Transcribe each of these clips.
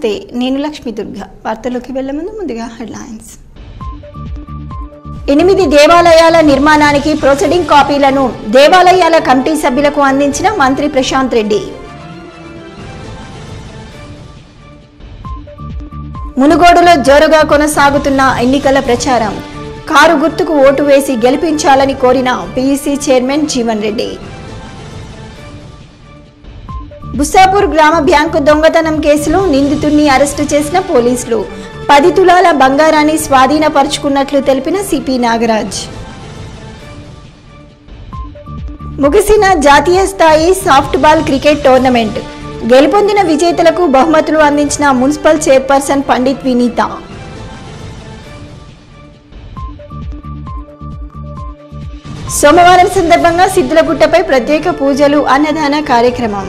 నమస్తే నేను లక్ష్మీ దుర్గా వార్తల్లోకి వెళ్లే ముందు ముందుగా హెడ్లైన్స్ ఎనిమిది దేవాలయాల నిర్మాణానికి ప్రొసీడింగ్ కాపీలను దేవాలయాల కమిటీ సభ్యులకు అందించిన మంత్రి ప్రశాంత్ రెడ్డి మునుగోడులో జోరుగా కొనసాగుతున్న ఎన్నికల ప్రచారం కారు గుర్తుకు ఓటు వేసి గెలిపించాలని కోరిన పీఈసీ చైర్మన్ జీవన్ రెడ్డి బుస్సాపూర్ గ్రామ బ్యాంకు దొంగతనం కేసులో నిందితుడిని అరెస్టు చేసిన పోలీసులు పది తులాల బంగారాన్ని స్వాధీనపరుచుకున్నట్లు తెలిపిన సిపి నాగరాజ్ ముగిసిన జాతీయ స్థాయి సాఫ్ట్ బాల్ క్రికెట్ టోర్నమెంట్ గెలుపొందిన విజేతలకు బహుమతులు అందించిన మున్సిపల్ చైర్పర్సన్ పండిత్ వినీత సోమవారం సందర్భంగా సిద్ధులగుట్టపై ప్రత్యేక పూజలు అన్నదాన కార్యక్రమం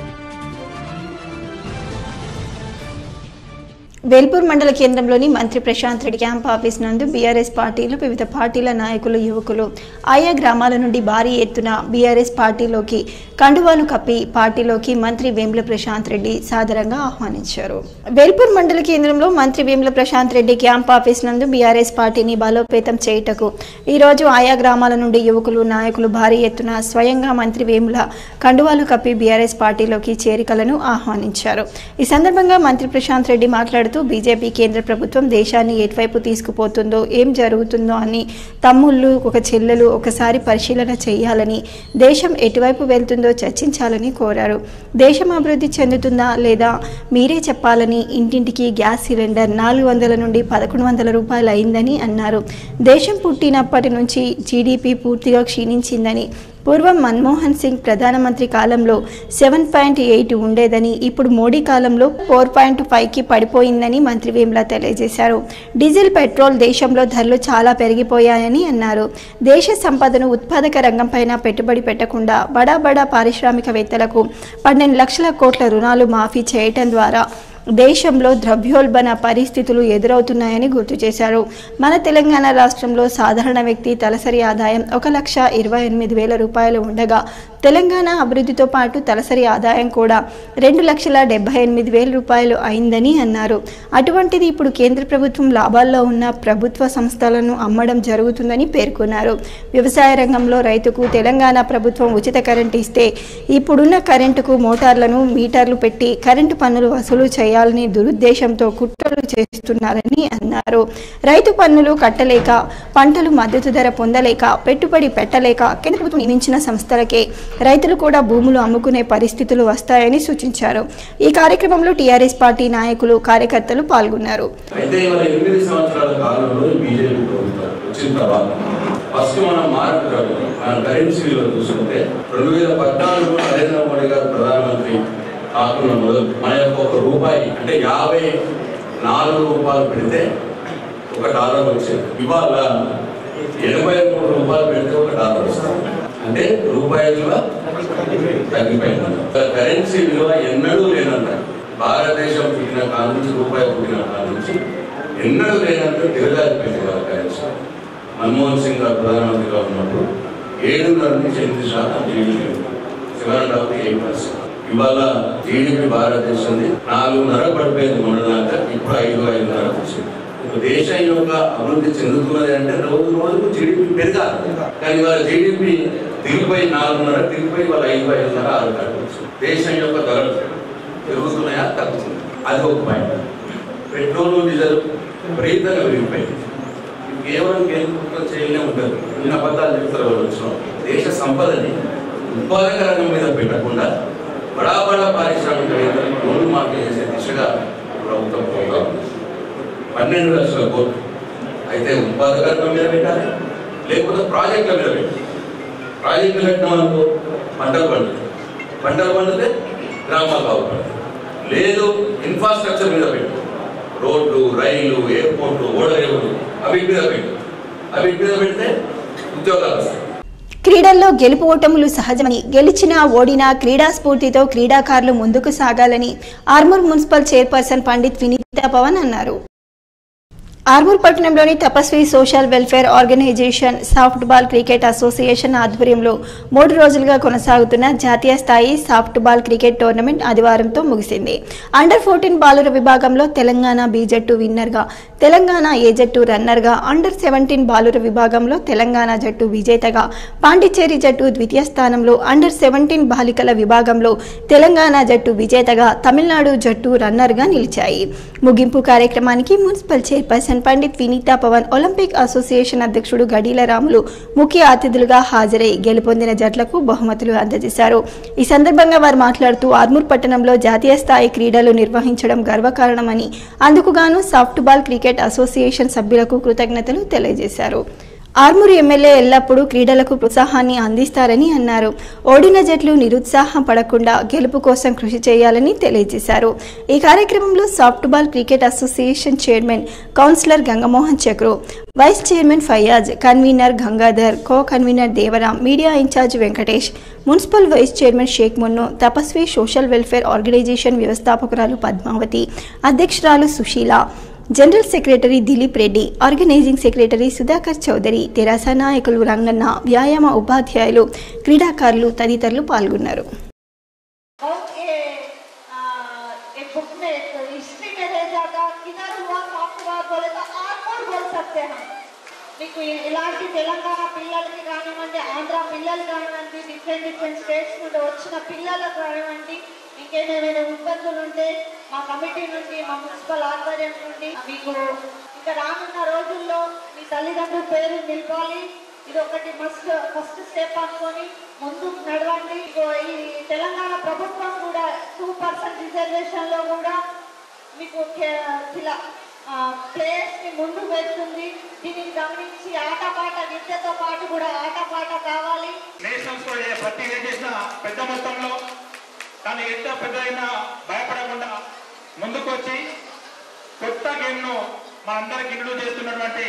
వేల్పూర్ మండల కేంద్రంలోని మంత్రి ప్రశాంత్ రెడ్డి క్యాంప్ ఆఫీస్ నందు బీఆర్ఎస్ పార్టీలు వివిధ పార్టీల నాయకులు యువకులు ఆయా గ్రామాల నుండి భారీ ఎత్తున బీఆర్ఎస్ పార్టీలోకి కండువాలు కప్పి పార్టీలోకి మంత్రి వేముల ప్రశాంత్ రెడ్డి సాదరంగా ఆహ్వానించారు వేల్పూర్ మండల కేంద్రంలో మంత్రి వేముల ప్రశాంత్ రెడ్డి క్యాంప్ ఆఫీస్ నందు బీఆర్ఎస్ పార్టీని బలోపేతం చేయుటకు ఈరోజు ఆయా గ్రామాల నుండి యువకులు నాయకులు భారీ ఎత్తున స్వయంగా మంత్రి వేముల కండువాలు కప్పి బీఆర్ఎస్ పార్టీలోకి చేరికలను ఆహ్వానించారు ఈ సందర్భంగా మంత్రి ప్రశాంత్ రెడ్డి మాట్లాడుతూ బీజేపీ కేంద్ర ప్రభుత్వం దేశాన్ని ఎటువైపు తీసుకుపోతుందో ఏం జరుగుతుందో అని తమ్ముళ్ళు ఒక చెల్లెలు ఒకసారి పరిశీలన చేయాలని దేశం ఎటువైపు వెళ్తుందో చర్చించాలని కోరారు దేశం అభివృద్ధి చెందుతుందా లేదా మీరే చెప్పాలని ఇంటింటికి గ్యాస్ సిలిండర్ నాలుగు వందల నుండి పదకొండు వందల రూపాయలు అయిందని అన్నారు దేశం పుట్టినప్పటి నుంచి జీడిపి పూర్తిగా క్షీణించిందని పూర్వం మన్మోహన్ సింగ్ ప్రధానమంత్రి కాలంలో సెవెన్ పాయింట్ ఎయిట్ ఉండేదని ఇప్పుడు మోడీ కాలంలో ఫోర్ పాయింట్ ఫైవ్కి పడిపోయిందని మంత్రి వేముల తెలియజేశారు డీజిల్ పెట్రోల్ దేశంలో ధరలు చాలా పెరిగిపోయాయని అన్నారు దేశ సంపదను ఉత్పాదక రంగంపైన పెట్టుబడి పెట్టకుండా బడా బడా పారిశ్రామికవేత్తలకు పన్నెండు లక్షల కోట్ల రుణాలు మాఫీ చేయటం ద్వారా దేశంలో ద్రవ్యోల్బణ పరిస్థితులు ఎదురవుతున్నాయని గుర్తు చేశారు మన తెలంగాణ రాష్ట్రంలో సాధారణ వ్యక్తి తలసరి ఆదాయం ఒక లక్ష ఇరవై ఎనిమిది వేల రూపాయలు ఉండగా తెలంగాణ అభివృద్ధితో పాటు తలసరి ఆదాయం కూడా రెండు లక్షల డెబ్బై ఎనిమిది వేల రూపాయలు అయిందని అన్నారు అటువంటిది ఇప్పుడు కేంద్ర ప్రభుత్వం లాభాల్లో ఉన్న ప్రభుత్వ సంస్థలను అమ్మడం జరుగుతుందని పేర్కొన్నారు వ్యవసాయ రంగంలో రైతుకు తెలంగాణ ప్రభుత్వం ఉచిత కరెంటు ఇస్తే ఇప్పుడున్న కరెంటుకు మోటార్లను మీటర్లు పెట్టి కరెంటు పన్నులు వసూలు చేయాలని దురుద్దేశంతో కుట్రలు చేస్తున్నారని అన్నారు రైతు పన్నులు కట్టలేక పంటలు మద్దతు ధర పొందలేక పెట్టుబడి పెట్టలేక కేంద్ర ప్రభుత్వం నియమించిన సంస్థలకే రైతులు కూడా భూములు అమ్ముకునే పరిస్థితులు వస్తాయని సూచించారు ఈ కార్యక్రమంలో టీఆర్ఎస్ పార్టీ నాయకులు కార్యకర్తలు పాల్గొన్నారు అయితే ఇవాళ ఎనిమిది సంవత్సరాల కాలంలో బీజేపీ ప్రభుత్వం వచ్చిన తర్వాత ఫస్ట్ మనం మార్పు జరుగుతుంది మనం కరెన్సీలో చూసుకుంటే రెండు వేల పద్నాలుగులో నరేంద్ర మోడీ గారు ప్రధానమంత్రి కాకుండా మొదలు మన యొక్క ఒక రూపాయి అంటే యాభై నాలుగు రూపాయలు పెడితే ఒక డాలర్ వచ్చేది ఇవాళ ఎనభై మూడు రూపాయలు పెడితే ఒక డాలర్ వస్తుంది అంటే రూపాయి విలువ తగ్గిపోయింది కరెన్సీ విలువ ఎన్నడూ లేనంత భారతదేశం పుట్టిన కాలం నుంచి రూపాయి పుట్టిన కాలం నుంచి ఎన్నడూ లేనంత దిగజారిపోయింది వాళ్ళ కరెన్సీ మన్మోహన్ సింగ్ గారు ప్రధానమంత్రిగా ఉన్నప్పుడు ఏడున్నర నుంచి ఎనిమిది శాతం GDP seven and half eight percent ఇవాళ జీడీపీ భారతదేశంది నాలుగున్నర పడిపోయింది మొన్న దాకా ఇప్పుడు ఐదు ఐదున్నర వచ్చింది ఇప్పుడు దేశం యొక్క అభివృద్ధి చెందుతున్నది అంటే రోజు రోజుకు జీడీపీ పెరగాలి కానీ వాళ్ళ జీడీపీ తిరిగిపోయి నాలుగున్నర తిరిగిపోయి వాళ్ళ ఐదు ఐదున్నర ఆరు కావచ్చు దేశం యొక్క ధరలు పెరుగుతున్నాయా తగ్గుతున్నాయి అది ఒక పాయింట్ పెట్రోల్ డీజిల్ విపరీతంగా పెరిగిపోయింది కేవలం కేంద్ర ప్రభుత్వం చేయలే ఉంటుంది ఇన్ని అబద్ధాలు చెప్తారు వాళ్ళు వచ్చిన దేశ సంపదని ఉత్పాదక రంగం మీద పెట్టకుండా బడా బడా పారిశ్రామికవేత్తలకు లోన్లు మాఫీ చేసే దిశగా ప్రభుత్వం పోతా ఉంది పన్నెండు లక్షల కోట్లు అయితే ఉత్పాదక రంగం మీద పెట్టాలి లేకపోతే ప్రాజెక్టుల మీద పెట్టాలి ప్రాజెక్టులు పెట్టినాం అనుకో పంటలు పండుతాయి పంటలు పండితే గ్రామాలు బాగుపడతాయి లేదు ఇన్ఫ్రాస్ట్రక్చర్ మీద పెట్టు రోడ్లు రైలు ఎయిర్పోర్ట్లు ఓడరేవులు అవి మీద పెట్టు అవి మీద పెడితే ఉద్యోగాలు వస్తాయి క్రీడల్లో గెలుపు ఓటములు సహజమని గెలిచినా ఓడినా క్రీడా స్ఫూర్తితో క్రీడాకారులు ముందుకు సాగాలని ఆర్మూర్ మున్సిపల్ చైర్పర్సన్ పండిత్ వినీతా పవన్ అన్నారు ఆర్మూర్ పట్టణంలోని Tapasvi social welfare organisation soft ball cricket association ఆధ్వర్యంలో మూడు రోజులుగా కొనసాగుతున్న జాతీయ స్థాయి సాఫ్ట్ బాల్ క్రికెట్ టోర్నమెంట్ ఆదివారంతో ముగిసింది అండర్ ఫోర్టీన్ బాలుర విభాగంలో తెలంగాణ బి జట్టు విన్నర్గా తెలంగాణ ఏ జట్టు రన్నర్గా అండర్ సెవెంటీన్ బాలుర విభాగంలో తెలంగాణ జట్టు విజేతగా పాండిచ్చేరి జట్టు ద్వితీయ స్థానంలో అండర్ సెవెంటీన్ బాలికల విభాగంలో తెలంగాణ జట్టు విజేతగా తమిళనాడు జట్టు రన్నర్గా నిలిచాయి ముగింపు కార్యక్రమానికి municipal chairperson Pandit Vineetha Pavan Olympic association అధ్యక్షుడు గడీల రాములు ముఖ్య అతిథులుగా హాజరై గెలుపొందిన జట్లకు బహుమతులు అందజేశారు ఈ సందర్భంగా వారు మాట్లాడుతూ ఆర్మూర్ పట్టణంలో జాతీయ స్థాయి క్రీడలు నిర్వహించడం గర్వకారణమని అందుకుగాను సాఫ్ట్ బాల్ క్రికెట్ అసోసియేషన్ సభ్యులకు కృతజ్ఞతలు తెలియజేశారు ఆర్మూర్ ఎమ్మెల్యే ఎల్లప్పుడూ క్రీడలకు ప్రోత్సాహాన్ని అందిస్తారని అన్నారు ఓడిన జట్లు నిరుత్సాహం పడకుండా గెలుపు కోసం కృషి చేయాలని తెలియజేశారు ఈ కార్యక్రమంలో soft ball cricket association chairman councillor Gangamohan Chakru vice chairman Fayaz convenor Gangadhar co convenor Devaram media incharge Venkatesh municipal vice chairman Sheikh Munnu Tapasvi social welfare organisation వ్యవస్థాపకురాలు పద్మావతి అధ్యక్షురాలు Sushila general secretary Dilip Reddy organising secretary Sudhakar Chowdary TRS నాయకులు రంగన్న వ్యాయామ ఉపాధ్యాయులు క్రీడాకారులు తదితరులు పాల్గొన్నారు और ये आ, एक बुक में एक हिस्ट्री में रह जाता किधर हुआ साफ हुआ बोले तो आर्मूर बोल सकते हैं మీకు ఇలాంటి తెలంగాణ పిల్లలకి కానివ్వండి ఆంధ్ర పిల్లలు కానివ్వండి డిఫరెంట్ డిఫరెంట్ స్టేట్స్ నుండి వచ్చిన పిల్లలకు కానివ్వండి ఇంకేమైనా ఇబ్బందులు ఉంటే మా కమిటీ నుండి మా మున్సిపల్ ఆధ్వర్యం నుండి మీకు ఇంకా రానున్న రోజుల్లో మీ తల్లిదండ్రుల పేరు నిలపాలి ఇది ఒకటి మస్ట్ ఫస్ట్ స్టెప్ అనుకొని ముందుకు నడవండి ఇగో ఈ తెలంగాణ ప్రభుత్వం కూడా టూ పర్సెంట్ రిజర్వేషన్ లో కూడా మీకు ఇలా ప్లేయర్స్ ని ముందు పెడుతుంది దీనిని గమనించి ఆటపాట విద్యతో పాటు కూడా ఆటపాట కావాలి నేషనల్స్ కూడా ఏ- ప్రతి ఏం చేసినా పెద్ద మొత్తంలో కానీ ఎంత పెద్ద అయినా భయపడకుండా ముందుకు వచ్చి కొత్త గేమ్ను మనందరికి ఇంట్రడ్యూస్ చేస్తున్నటువంటి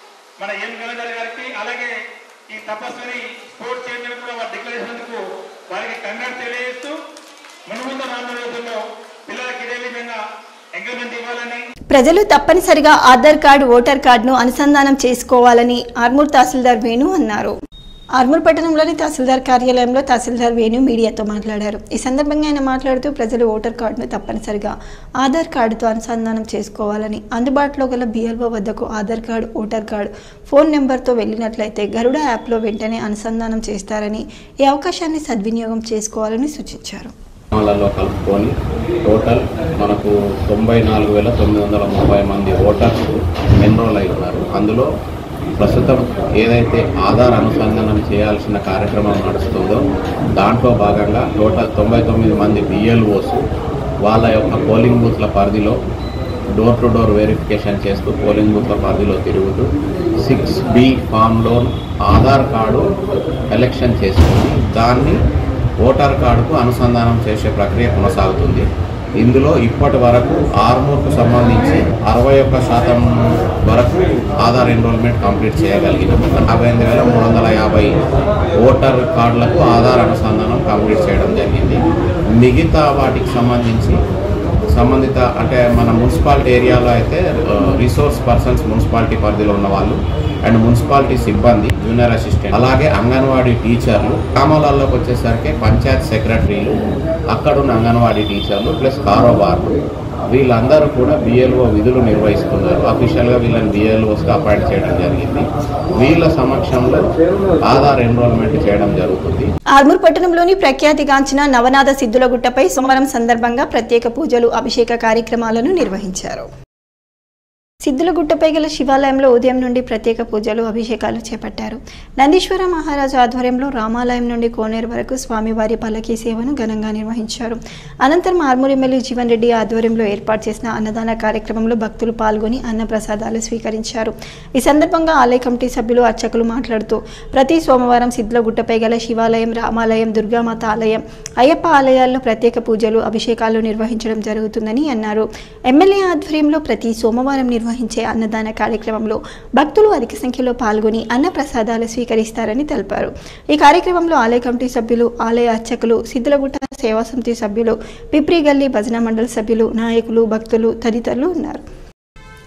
మన ఎం గణేందర్ గారికి అలాగే ఈ తపస్సుని స్పోర్ట్స్ చైర్మన్ కూడా వారు డిక్లేర్ చేసినందుకు వారికి కంగ్రాట్ తెలియజేస్తూ మునుముందు రానున్న రోజుల్లో పిల్లలకి ఇదే విధంగా ఎంకరేజ్మెంట్ ఇవ్వాలని ప్రజలు తప్పనిసరిగా ఆధార్ కార్డు ఓటర్ కార్డును అనుసంధానం చేసుకోవాలని ఆర్మూర్ తహసీల్దార్ వేణు అన్నారు ఆర్మూర్ పట్టణంలోని తహసీల్దార్ కార్యాలయంలో తహసీల్దార్ వేణు మీడియాతో మాట్లాడారు ఈ సందర్భంగా ఆయన మాట్లాడుతూ ప్రజలు ఓటర్ కార్డును తప్పనిసరిగా ఆధార్ కార్డుతో అనుసంధానం చేసుకోవాలని అందుబాటులో గల బిఎల్ఓ వద్దకు Aadhaar card voter card phone నెంబర్తో వెళ్ళినట్లయితే గరుడ యాప్లో వెంటనే అనుసంధానం చేస్తారని ఈ అవకాశాన్ని సద్వినియోగం చేసుకోవాలని సూచించారు గ్రామాలలో కలుపుకొని టోటల్ మనకు తొంభై నాలుగు వేల తొమ్మిది వందల ముప్పై మంది ఓటర్స్ ఎన్రోల్ అయి ఉన్నారు అందులో ప్రస్తుతం ఏదైతే ఆధార్ అనుసంధానం చేయాల్సిన కార్యక్రమం నడుస్తుందో దాంట్లో భాగంగా టోటల్ తొంభై తొమ్మిది మంది బిఎల్ఓస్ వాళ్ళ యొక్క పోలింగ్ బూత్ల పరిధిలో డోర్ టు డోర్ వెరిఫికేషన్ చేస్తూ పోలింగ్ బూత్ల పరిధిలో తిరుగుతూ సిక్స్ బి ఫామ్లో ఆధార్ కార్డు ఎలక్షన్ చేసుకుని దాన్ని ఓటర్ కార్డుకు అనుసంధానం చేసే ప్రక్రియ కొనసాగుతుంది ఇందులో ఇప్పటి వరకు ఆర్మూర్కు సంబంధించి అరవై ఒక్క శాతం వరకు ఆధార్ ఎన్రోల్మెంట్ కంప్లీట్ చేయగలిగినాం యాభై ఎనిమిది వేల మూడు వందల యాభై ఓటర్ కార్డులకు ఆధార్ అనుసంధానం కంప్లీట్ చేయడం జరిగింది మిగతా వాటికి సంబంధించి సంబంధిత అంటే మన మున్సిపాలిటీ ఏరియాలో అయితే రిసోర్స్ పర్సన్స్ మున్సిపాలిటీ పరిధిలో ఉన్న వాళ్ళు అండ్ మున్సిపాలిటీ సిబ్బంది జూనియర్ అసిస్టెంట్ అలాగే అంగన్వాడీ టీచర్లు గ్రామాలలోకి వచ్చేసరికి పంచాయత్ సెక్రటరీలు అక్కడ ఉన్న అంగన్వాడీ టీచర్లు ప్లస్ కారోబార్లు వీళ్ళందరూ కూడా బిఎల్ఓ విధులు నిర్వహిస్తున్నారు అఫీషియల్గా వీళ్ళని బిఎల్ఓస్గా అపాయింట్ చేయడం జరిగింది వీళ్ళ సమక్షంలో ఆధార్ ఎన్రోల్మెంట్ చేయడం జరుగుతుంది ఆర్మూర్ పట్టణంలోని ప్రఖ్యాతిగాంచిన నవనాథ సిద్ధులగుట్టపై సోమవారం సందర్భంగా ప్రత్యేక పూజలు అభిషేక కార్యక్రమాలను నిర్వహించారు సిద్ధులగుట్టపై గల శివాలయంలో ఉదయం నుండి ప్రత్యేక పూజలు అభిషేకాలు చేపట్టారు నందీశ్వర మహారాజు ఆధ్వర్యంలో రామాలయం నుండి కోనేరు వరకు స్వామివారి పల్లకీ సేవను ఘనంగా నిర్వహించారు అనంతరం ఆర్మూర్ ఎమ్మెల్యే జీవన్ రెడ్డి ఆధ్వర్యంలో ఏర్పాటు చేసిన అన్నదాన కార్యక్రమంలో భక్తులు పాల్గొని అన్న ప్రసాదాలు స్వీకరించారు ఈ సందర్భంగా ఆలయ కమిటీ సభ్యులు అర్చకులు మాట్లాడుతూ ప్రతి సోమవారం సిద్ధులగుట్టపై గల శివాలయం రామాలయం దుర్గామాత ఆలయం అయ్యప్ప ఆలయాల్లో ప్రత్యేక పూజలు అభిషేకాలు నిర్వహించడం జరుగుతుందని అన్నారు ఎమ్మెల్యే ఆధ్వర్యంలో ప్రతి సోమవారం నిర్వహించే అన్నదాన కార్యక్రమంలో భక్తులు అధిక సంఖ్యలో పాల్గొని అన్న ప్రసాదాలు స్వీకరిస్తారని తెలిపారు ఈ కార్యక్రమంలో ఆలయ కమిటీ సభ్యులు ఆలయ అర్చకులు సిద్ధులగుట్ట సేవా సమితి సభ్యులు పిప్రి గల్లీ భజన మండలి సభ్యులు నాయకులు భక్తులు తదితరులు ఉన్నారు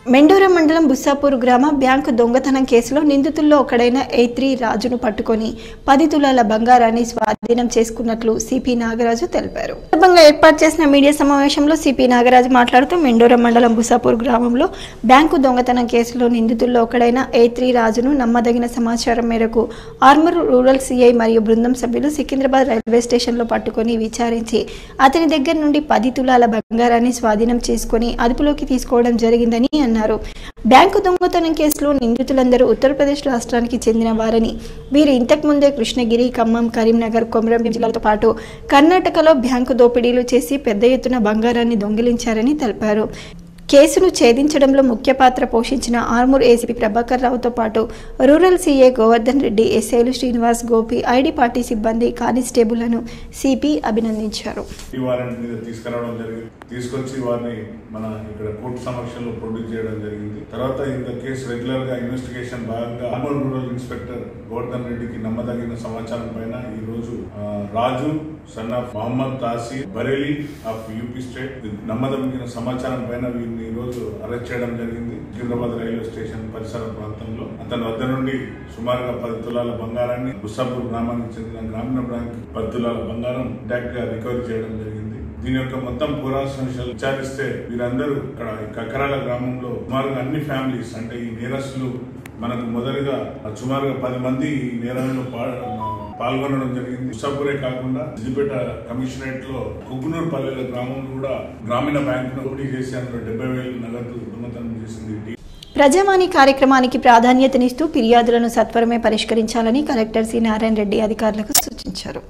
మెండూర మండలం బుస్సాపూర్ గ్రామ బ్యాంకు దొంగతనం కేసులో నిందితుల్లో ఒకడైన ఎయిత్రి రాజును పట్టుకొని పది తులాల బంగారాన్ని స్వాధీనం చేసుకున్నట్లు సిపి నాగరాజు తెలిపారు ఈ సందర్భంగా ఏర్పాటు చేసిన మీడియా సమావేశంలో సిపి నాగరాజు మాట్లాడుతూ మెండూర మండలం బుస్సాపూర్ గ్రామంలో బ్యాంకు దొంగతనం కేసులో నిందితుల్లో ఒకడైన ఎయిత్రి రాజును నమ్మదగిన సమాచారం మేరకు ఆర్మూర్ రూరల్ సిఐ మరియు బృందం సభ్యులు సికింద్రాబాద్ రైల్వే స్టేషన్లో పట్టుకొని విచారించి అతని దగ్గర నుండి పది తులాల బంగారాన్ని స్వాధీనం చేసుకొని అదుపులోకి తీసుకోవడం జరిగిందని అన్నారు బ్యాంకు దొంగతనం కేసులో నిందితులందరూ ఉత్తరప్రదేశ్ రాష్ట్రానికి చెందిన వారని వీరు ఇంతకు ముందే కృష్ణగిరి ఖమ్మం కరీంనగర్ కొమరం జిల్లాలతో పాటు కర్ణాటకలో బ్యాంకు దోపిడీలు చేసి పెద్ద ఎత్తున బంగారాన్ని దొంగిలించారని తెలిపారు కేసును ఛేదించడంలో ముఖ్య పాత్ర పోషించిన ఆర్మూర్ ఏసీపీ ప్రభాకర్ రావుతో పాటు రూరల్ సీఏ గోవర్ధన్ రెడ్డి ఎస్ఐలు శ్రీనివాస్ గోపి ఐడి పార్టీ సిబ్బంది కానిస్టేబుల్లను సిపి అభినందించారు ఈ వారెంట్ మీద తీసుకురావడం జరిగింది తీసుకొచ్చి వారిని మన ఇక్కడ కోర్టు సమక్షంలో ప్రొడ్యూస్ చేయడం జరిగింది తర్వాత ఇంకా కేసు రెగ్యులర్ గా ఇన్వెస్టిగేషన్ భాగంగా అర్బన్ రూరల్ ఇన్స్పెక్టర్ గోవర్ధన్ రెడ్డికి నమ్మదగిన సమాచారం పైన ఈ రోజు ఆ, రాజు సన్ ఆఫ్ మహమ్మద్ తాసీ బరేలీ ఆఫ్ యూపీ స్టేట్ నమ్మదగిన సమాచారం పైన వీరిని ఈ రోజు అరెస్ట్ చేయడం జరిగింది సికింద్రాబాద్ రైల్వే స్టేషన్ పరిసర ప్రాంతంలో అతని వద్ద నుండి సుమారుగా పది తులాల బంగారాన్ని బుస్సాపూర్ గ్రామానికి చెందిన గ్రామీణ బ్యాంక్ పది తులాల బంగారం ఇంటాక్ట్ గా రికవరీ చేయడం జరిగింది దీని యొక్క మొత్తం పురాతన విషయాలు విచారిస్తే వీరందరూ ఇక్కడ ఈ కకరాల గ్రామంలో సుమారుగా అన్ని ఫ్యామిలీస్ అంటే ఈ నేరస్తులు మనకు మొదలుగా సుమారుగా పది మంది ఈ నేరంలో పా- పాల్గొనడం జరిగింది ఉషాపురే కాకుండా సిద్దిపేట కమిషనరేట్ లో కుగ్నూరు పల్లెల గ్రామంలో కూడా గ్రామీణ బ్యాంక్ నోటీ చేసి అందులో డెబ్బై వేలు నగదు దొంగతనం చేసింది ప్రజావాణి కార్యక్రమానికి ప్రాధాన్యతనిస్తూ ఫిర్యాదులను సత్వరమే పరిష్కరించాలని కలెక్టర్ సి నారాయణ రెడ్డి అధికారులకు సూచించారు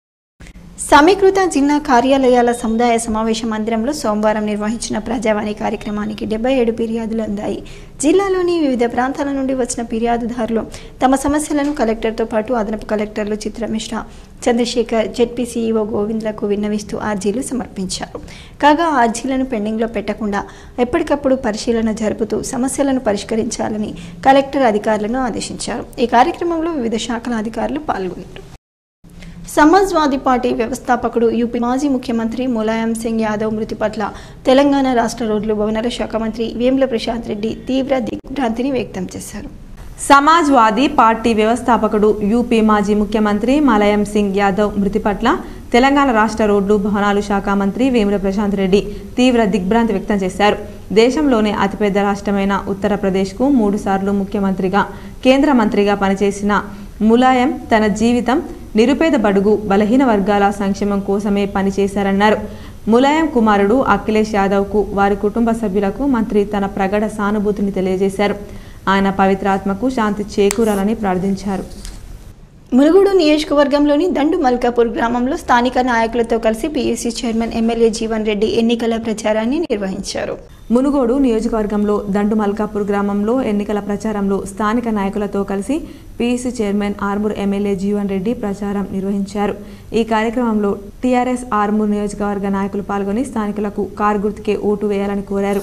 సమీకృత జిల్లా కార్యాలయాల సముదాయ సమావేశ మందిరంలో సోమవారం నిర్వహించిన ప్రజావాణి కార్యక్రమానికి డెబ్బై ఏడు ఫిర్యాదులు అందాయి జిల్లాలోని వివిధ ప్రాంతాల నుండి వచ్చిన ఫిర్యాదుదారులు తమ సమస్యలను కలెక్టర్తో పాటు అదనపు కలెక్టర్లు చిత్రమిశ్ర చంద్రశేఖర్ జెడ్పీ సీఈఓ గోవింద్లకు విన్నవిస్తూ ఆర్జీలు సమర్పించారు కాగా ఆ అర్జీలను పెండింగ్లో పెట్టకుండా ఎప్పటికప్పుడు పరిశీలన జరుపుతూ సమస్యలను పరిష్కరించాలని కలెక్టర్ అధికారులను ఆదేశించారు ఈ కార్యక్రమంలో వివిధ శాఖల అధికారులు పాల్గొన్నారు సమాజ్వాదీ పార్టీ వ్యవస్థాపకుడు యూపీ మాజీ ముఖ్యమంత్రి ములాయం సింగ్ యాదవ్ మృతి పట్ల తెలంగాణ రాష్ట్ర రోడ్లు భవనాల శాఖ మంత్రి వేముల ప్రశాంత్ రెడ్డి తీవ్ర దిగ్భ్రాంతిని వ్యక్తం చేశారు సమాజ్వాదీ పార్టీ వ్యవస్థాపకుడు యూపీ మాజీ ముఖ్యమంత్రి మలయం సింగ్ యాదవ్ మృతి పట్ల తెలంగాణ రాష్ట్ర రోడ్లు భవనాలు శాఖ మంత్రి వేముల ప్రశాంత్ రెడ్డి తీవ్ర దిగ్భ్రాంతి వ్యక్తం చేశారు దేశంలోనే అతిపెద్ద రాష్ట్రమైన ఉత్తరప్రదేశ్కు మూడుసార్లు ముఖ్యమంత్రిగా కేంద్ర మంత్రిగా పనిచేసిన ములాయం తన జీవితం నిరుపేద బడుగు బలహీన వర్గాల సంక్షేమం కోసమే పనిచేశారన్నారు ములాయం కుమారుడు అఖిలేష్ యాదవ్కు వారి కుటుంబ సభ్యులకు మంత్రి తన ప్రగడ సానుభూతిని తెలియజేశారు ఆయన పవిత్రాత్మకు శాంతి చేకూరాలని ప్రార్థించారు ములుగూడు నియోజకవర్గంలోని దండు మల్కాపూర్ గ్రామంలో స్థానిక నాయకులతో కలిసి PUC chairman MLA Jeevan Reddy ఎన్నికల ప్రచారాన్ని నిర్వహించారు మునుగోడు నియోజకవర్గంలో దండు మల్కాపూర్ గ్రామంలో ఎన్నికల ప్రచారంలో స్థానిక నాయకులతో కలిసి PC chairman Armoor MLA Jeevan Reddy ప్రచారం నిర్వహించారు ఈ కార్యక్రమంలో టీఆర్ఎస్ ఆర్మూర్ నియోజకవర్గ నాయకులు పాల్గొని స్థానికులకు కారు గుర్తుకే ఓటు వేయాలని కోరారు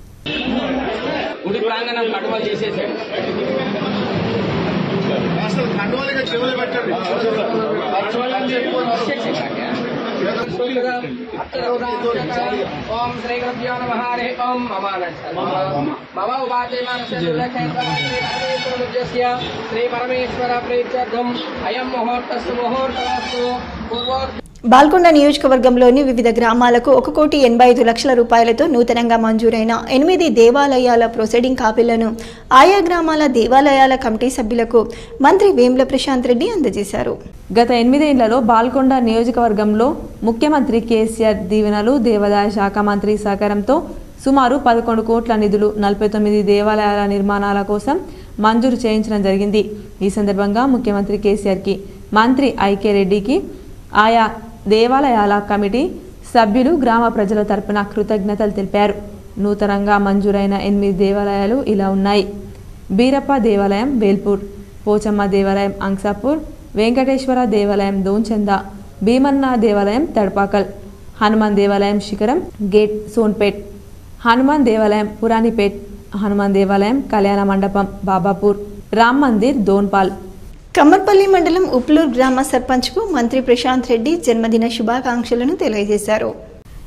గుడి ప్రాంగణం కటువలు చేసేసాడు ఓం శ్రీ గురుభ్యో నమ హరి ఓం మమ మమ ఉపాధి మనస్య శ్రీ పరమేశ్వర ప్రీత్యర్థం అయం ముహూర్తస్సు ముహూర్తమస్తు పూర్వోక్త బాల్కొండ నియోజకవర్గంలోని వివిధ గ్రామాలకు ఒక కోటి ఎనభై ఐదు లక్షల రూపాయలతో నూతనంగా మంజూరైన ఎనిమిది దేవాలయాల ప్రొసీడింగ్ కాపీలను ఆయా గ్రామాల దేవాలయాల కమిటీ సభ్యులకు మంత్రి వేముల ప్రశాంత్ రెడ్డి అందజేశారు గత ఎనిమిదేళ్లలో బాల్కొండ నియోజకవర్గంలో ముఖ్యమంత్రి కేసీఆర్ దీవెనలు దేవాదాయ శాఖ మంత్రి సహకారంతో సుమారు పదకొండు కోట్ల నిధులు నలభై తొమ్మిది దేవాలయాల నిర్మాణాల కోసం మంజూరు చేయించడం జరిగింది ఈ సందర్భంగా ముఖ్యమంత్రి కేసీఆర్కి మంత్రి ఐకే రెడ్డికి ఆయా దేవాలయాల కమిటీ సభ్యులు గ్రామ ప్రజల తరపున కృతజ్ఞతలు తెలిపారు నూతనంగా మంజూరైన ఎనిమిది దేవాలయాలు ఇలా ఉన్నాయి బీరప్ప దేవాలయం వేల్పూర్ పోచమ్మ దేవాలయం అంక్సాపూర్ వెంకటేశ్వర దేవాలయం దోంచంద భీమన్న దేవాలయం తడపాకల్ హనుమాన్ దేవాలయం శిఖరం గేట్ సోన్పేట్ హనుమాన్ దేవాలయం పురాణిపేట్ హనుమాన్ దేవాలయం కళ్యాణ మండపం బాబాపూర్ రామ్ మందిర్ దోన్పాల్ కమ్మర్పల్లి మండలం ఉప్లూర్ గ్రామ సర్పంచ్కు మంత్రి ప్రశాంత్ రెడ్డి జన్మదిన శుభాకాంక్షలను తెలియజేశారు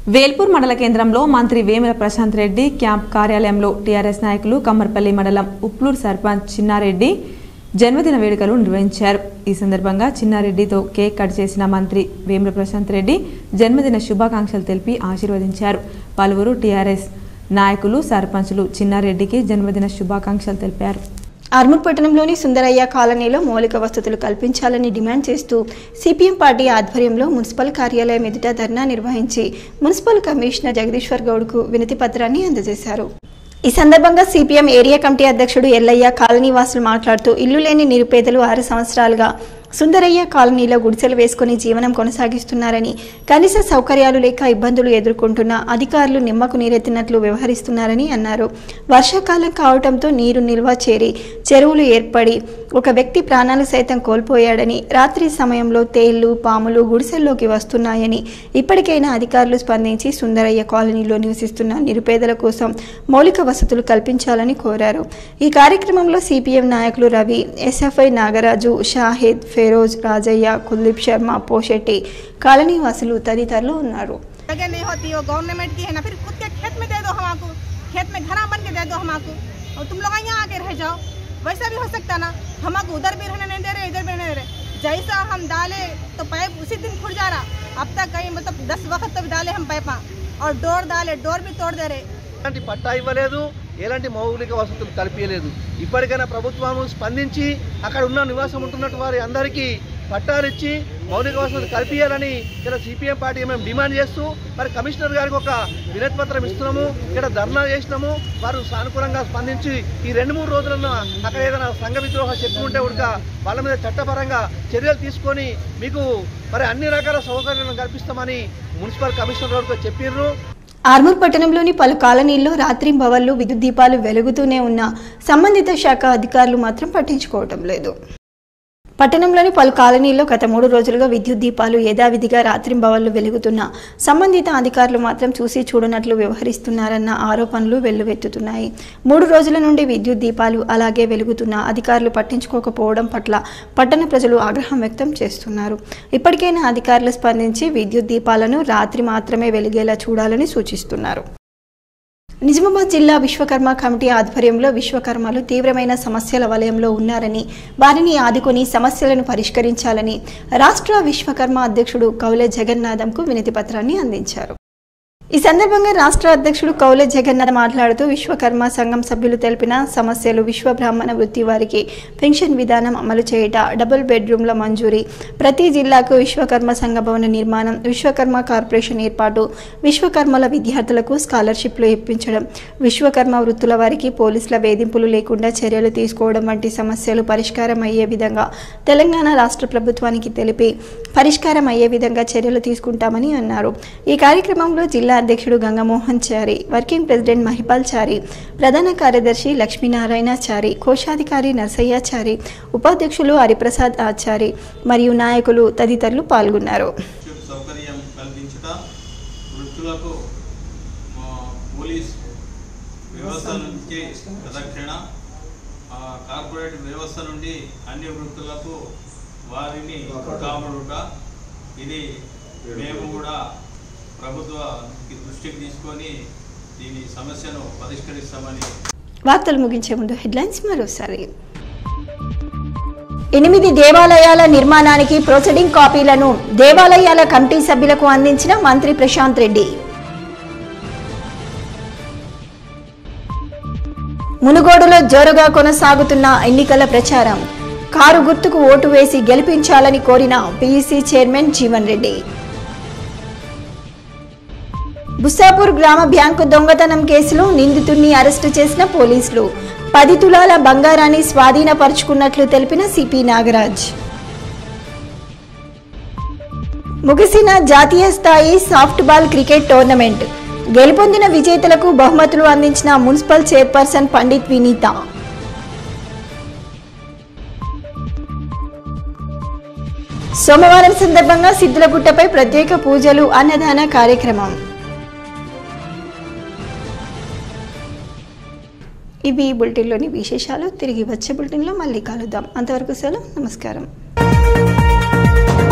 వేల్పూర్ మండల కేంద్రంలో మంత్రి వేముల ప్రశాంత్ రెడ్డి క్యాంప్ కార్యాలయంలో టీఆర్ఎస్ నాయకులు కమ్మర్పల్లి మండలం ఉప్లూరు సర్పంచ్ చిన్నారెడ్డి జన్మదిన వేడుకలు నిర్వహించారు ఈ సందర్భంగా చిన్నారెడ్డితో కేక్ కట్ చేసిన మంత్రి వేముల ప్రశాంత్ రెడ్డి జన్మదిన శుభాకాంక్షలు తెలిపి ఆశీర్వదించారు పలువురు టీఆర్ఎస్ నాయకులు సర్పంచులు చిన్నారెడ్డికి జన్మదిన శుభాకాంక్షలు తెలిపారు ఆర్మూర్ పట్టణంలోని సుందరయ్య కాలనీలో మౌలిక వసతులు కల్పించాలని డిమాండ్ చేస్తూ సిపిఎం పార్టీ ఆధ్వర్యంలో మున్సిపల్ కార్యాలయం ఎదుట ధర్నా నిర్వహించి మున్సిపల్ కమిషనర్ జగదీశ్వర్ గౌడ్కు వినతి పత్రాన్ని అందజేశారు ఈ సందర్భంగా సిపిఎం ఏరియా కమిటీ అధ్యక్షుడు ఎల్లయ్య కాలనీవాసులు మాట్లాడుతూ ఇల్లు లేని నిరుపేదలు ఆరు సంవత్సరాలుగా సుందరయ్య కాలనీలో గుడిసెలు వేసుకుని జీవనం కొనసాగిస్తున్నారని కనీస సౌకర్యాలు లేక ఇబ్బందులు ఎదుర్కొంటున్న అధికారులు నిమ్మకు నీరెత్తినట్లు వ్యవహరిస్తున్నారని అన్నారు వర్షాకాలం కావడంతో నీరు నిల్వ చేరి చెరువులు ఏర్పడి ఒక వ్యక్తి ప్రాణాలు సైతం కోల్పోయాడని రాత్రి సమయంలో తేళ్లు పాములు గుడిసెల్లోకి వస్తున్నాయని ఇప్పటికైనా అధికారులు స్పందించి సుందరయ్య కాలనీలో నివసిస్తున్న నిరుపేదల కోసం మౌలిక వసతులు కల్పించాలని కోరారు ఈ కార్యక్రమంలో సిపిఎం నాయకులు రవి ఎస్ఎఫ్ఐ నాగరాజు షాహిద్ ఫెరోజ్ రాజయ్య కుల్దీప్ శర్మ పోషెట్టి కాలనీ వాసులు తదితరులు ఉన్నారు जगह नहीं होती वो गवर्नमेंट की है ना फिर खुद के खेत में दे दो हमको खेत में घरा बन के दे दो हमको और तुम लोग यहाँ आके रह जाओ वैसा भी हो सकता ना हमको उधर भी रहने नहीं दे रहे इधर भी नहीं दे रहे जैसा हम डाले तो पाइप उसी दिन खुल जा रहा अब तक कहीं मतलब दस वक्त तक डाले हम पाइपा और डोर डाले डोर भी तोड़ दे रहे ఎలాంటి పట్టా ఇవ్వలేదు ఎలాంటి మౌలిక వసతులు కల్పించలేదు ఇప్పటికైనా ప్రభుత్వం స్పందించి అక్కడ ఉన్న నివాసం ఉంటున్నట్టు వారి అందరికీ పట్టాలు ఇచ్చి మౌలిక వసతులు కల్పించాలని ఇక్కడ సిపిఎం పార్టీ మేము డిమాండ్ చేస్తూ మరి కమిషనర్ గారికి ఒక వినతి పత్రం ఇస్తున్నాము ఇక్కడ ధర్నా చేసినాము వారు సానుకూలంగా స్పందించి ఈ రెండు మూడు రోజులను అక్కడ ఏదైనా సంఘ విద్రోహ శక్తి ఉంటే ఉడక వాళ్ళ మీద చట్టపరంగా చర్యలు తీసుకొని మీకు మరి అన్ని రకాల సౌకర్యాలను కల్పిస్తామని మున్సిపల్ కమిషనర్ గారికి చెప్పిర్రు ఆర్మూర్ పట్టణంలోని పలు కాలనీల్లో రాత్రింబవళ్లు విద్యుత్ దీపాలు వెలుగుతూనే ఉన్న సంబంధిత శాఖ అధికారులు మాత్రం పట్టించుకోవటం లేదు పట్టణంలోని పలు కాలనీల్లో గత మూడు రోజులుగా విద్యుత్ దీపాలు యథావిధిగా రాత్రింబవళ్లు వెలుగుతున్న సంబంధిత అధికారులు మాత్రం చూసి చూడనట్లు వ్యవహరిస్తున్నారన్న ఆరోపణలు వెల్లువెత్తుతున్నాయి మూడు రోజుల నుండి విద్యుత్ దీపాలు అలాగే వెలుగుతున్న అధికారులు పట్టించుకోకపోవడం పట్ల పట్టణ ప్రజలు ఆగ్రహం వ్యక్తం చేస్తున్నారు ఇప్పటికైనా అధికారులు స్పందించి విద్యుత్ దీపాలను రాత్రి మాత్రమే వెలిగేలా చూడాలని సూచిస్తున్నారు నిజామాబాద్ జిల్లా విశ్వకర్మ కమిటీ ఆధ్వర్యంలో విశ్వకర్మలు తీవ్రమైన సమస్యల వలయంలో ఉన్నారని వారిని ఆదుకొని సమస్యలను పరిష్కరించాలని రాష్ట్ర విశ్వకర్మ అధ్యక్షుడు కౌలే జగన్నాథంకు వినతి పత్రాన్ని అందించారు ఈ సందర్భంగా రాష్ట్ర అధ్యక్షుడు కౌలే జగన్నాథ్ మాట్లాడుతూ విశ్వకర్మ సంఘం సభ్యులు తెలిపిన సమస్యలు విశ్వ బ్రాహ్మణ వృత్తి వారికి పెన్షన్ విధానం అమలు చేయట డబుల్ బెడ్రూమ్ల మంజూరీ ప్రతి జిల్లాకు విశ్వకర్మ సంఘ భవన నిర్మాణం విశ్వకర్మ కార్పొరేషన్ ఏర్పాటు విశ్వకర్మల విద్యార్థులకు స్కాలర్షిప్లు ఇప్పించడం విశ్వకర్మ వృత్తుల వారికి పోలీసుల వేధింపులు లేకుండా చర్యలు తీసుకోవడం వంటి సమస్యలు పరిష్కారం అయ్యే విధంగా తెలంగాణ రాష్ట్ర ప్రభుత్వానికి తెలిపి పరిష్కారం అయ్యే విధంగా చర్యలు తీసుకుంటామని అన్నారు ఈ కార్యక్రమంలో జిల్లా అధ్యక్షుడు గంగమోహన్ చారి వర్కింగ్ ప్రెసిడెంట్ మహిపాల్ చారి ప్రధాన కార్యదర్శి లక్ష్మీనారాయణ చారి కోశాధికారి నర్సయ్య చారి ఉపాధ్యక్షులు హరిప్రసాద్ ఆచారి మరియు నాయకులు తదితరులు పాల్గొన్నారు సౌకర్యం కల్పించుట వృత్తులకు మా పోలీస్ వ్యవస్థ నుంచి ప్రదక్షిణ ఆ, కార్పొరేట్ వ్యవస్థ నుండి అన్ని వృత్తులకు వారిని కాపాడుట ఇది మేము కూడా ప్రభుత్వ దృష్టికి తీసుకొని దీని సమస్యను పరిష్కరిస్తామని వార్తలు ముగించే ముందు హెడ్లైన్స్ మరోసారి ఎనిమిది దేవాలయాల నిర్మాణానికి ప్రొసీడింగ్ కాపీలను దేవాలయాల కమిటీ సభ్యులకు అందించిన మంత్రి ప్రశాంత్ రెడ్డి మునుగోడులో జోరుగా కొనసాగుతున్న ఎన్నికల ప్రచారం కారు గుర్తుకు ఓటు వేసి గెలిపించాలని కోరిన పీఈసీ చైర్మన్ జీవన్ రెడ్డి బుస్సాపూర్ గ్రామ బ్యాంకు దొంగతనం కేసులో నిందితుడిని అరెస్టు చేసిన పోలీసులు పది తులాల బంగారాన్ని స్వాధీనపరుచుకున్నట్లు తెలిపిన సిపి నాగరాజ్ ముగిసిన జాతీయ స్థాయి సాఫ్ట్ బాల్ క్రికెట్ టోర్నమెంట్ గెలుపొందిన విజేతలకు బహుమతులు అందించిన మున్సిపల్ చైర్పర్సన్ పండిత్ వినీత సోమవారం సందర్భంగా సిద్ధులగుట్టపై ప్రత్యేక పూజలు అన్నదాన కార్యక్రమం ఇవి ఈ బులెటిన్లోని విశేషాలు తిరిగి వచ్చే బులెటిన్లో మళ్ళీ కలుద్దాం అంతవరకు సెలవు నమస్కారం